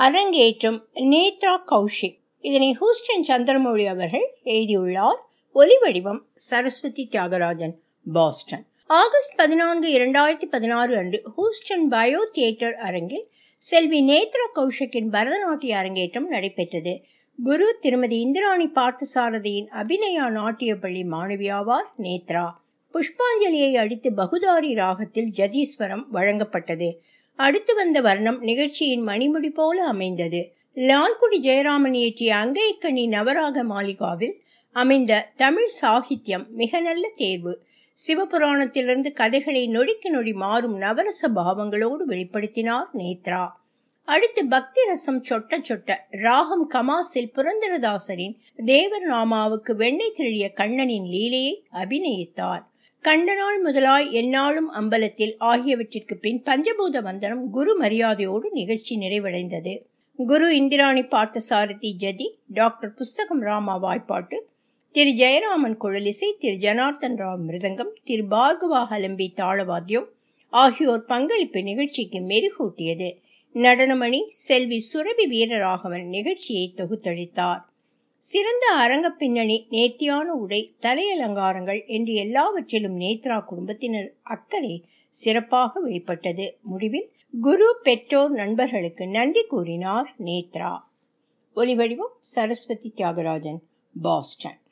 அரங்கேற்றம் நேத்ரா கௌஷிக் இதனை ஹூஸ்டன் சந்திரமௌழி அவர்கள் எழுதியுள்ளார் ஒலிவடிவம் சரஸ்வதி தியாகராஜன் பாஸ்டன் ஆகஸ்ட் பதினான்கு இரண்டாயிரத்தி பதினாறு அன்று ஹூஸ்டன் பயோ தியேட்டர் அரங்கில் செல்வி நேத்ரா கௌஷிக்கின் பரதநாட்டிய அரங்கேற்றம் நடைபெற்றது குரு திருமதி இந்திராணி பார்த்தசாரதியின் அபிநயா நாட்டிய பள்ளி மாணவியாவார் நேத்ரா புஷ்பாஞ்சலியை அடித்து பகுதாரி ராகத்தில் ஜதீஸ்வரம் வழங்கப்பட்டது அடுத்து வந்த வர்ணம் நிகழ்ச்சியின் மணிமுடி போல அமைந்தது லால்குடி ஜெயராமன் இயற்றிய அங்கைக்கணி நவராக மாளிகாவில் அமைந்த தமிழ் சாகித்யம் மிக நல்ல தேர்வு சிவபுராணத்திலிருந்து கதைகளை நொடிக்கு நொடி மாறும் நவரச பாவங்களோடு வெளிப்படுத்தினார் நேத்ரா அடுத்து பக்தி ரசம் சொட்ட சொட்ட ராகம் கமாசில் புரந்தரதாசரின் தேவர் நாமாவுக்கு வெண்ணெய் திருடிய கண்ணனின் லீலையை அபிநயித்தார் கண்டநாள் முதலாய் எந்நாளும் அம்பலத்தில் ஆகியவற்றிற்கு பின் பஞ்சபூத வந்தனம் குரு மரியாதையோடு நிகழ்ச்சி நிறைவடைந்தது குரு இந்திராணி பார்த்தசாரதி ஜதி டாக்டர் புஸ்தகம் ராமா வாய்ப்பாட்டு திரு ஜெயராமன் குழலிசை திரு ஜனார்த்தன் ராவ் மிருதங்கம் திரு பார்கவா ஹலம்பி தாளவாத்தியம் ஆகியோர் பங்களிப்பு நிகழ்ச்சிக்கு மெருகூட்டியது நடனமணி செல்வி சுரபி வீரராகவன் நிகழ்ச்சியை தொகுத்தளித்தார் சிறந்த அரங்க பின்னணி நேர்த்தியான உடை தலையலங்காரங்கள் என்று எல்லாவற்றிலும் நேத்ரா குடும்பத்தினர் அக்கறை சிறப்பாக வெளிப்பட்டது முடிவில் குரு பெற்றோர் நண்பர்களுக்கு நன்றி கூறினார் நேத்ரா ஒலிவடிவம் சரஸ்வதி தியாகராஜன் பாஸ்டன்